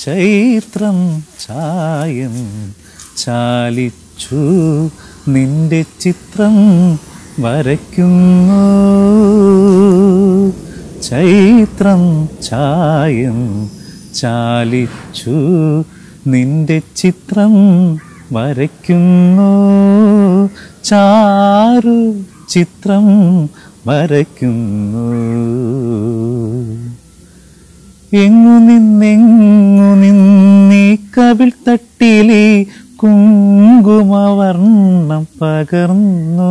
ചൈത്രം ചായം ചാലിച്ചു നിന്റെ ചിത്രം വരയ്ക്കുന്നു ചൈത്രം ചായം ചാലിച്ചു നിന്റെ ചിത്രം വരയ്ക്കുന്നു ചാരു ചിത്രം വരയ്ക്കുന്നു എങ്ങു നിന്നെങ്ങു നിന്നീ കവിൾ തട്ടിലേ കുങ്കുമവർണ്ണം പകർന്നു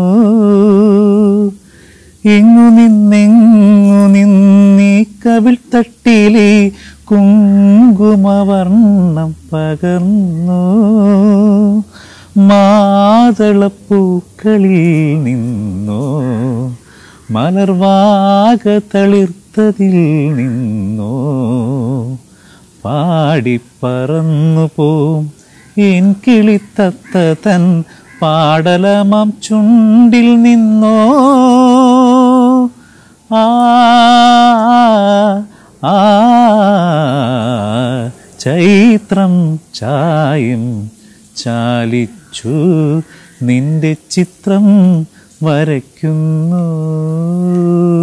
എങ്ങു നിന്നെങ്ങു നിന്നീ കവിൾ തട്ടിലേ കുങ്കുമവർണ്ണം പകർന്നു മാതളപ്പൂക്കളിൽ നിന്നോ മലർവാക തളിർത്തതിൽ നിന്നോ പാടിപ്പറന്നു പോം എൻ കിളിത്തത്ത തൻ പാടലമാം ചുണ്ടിൽ നിന്നോ ആ ആ ചൈത്രം ചായം ചാലിച്ചു നിന്റെ ചിത്രം വരയ്ക്കുന്നു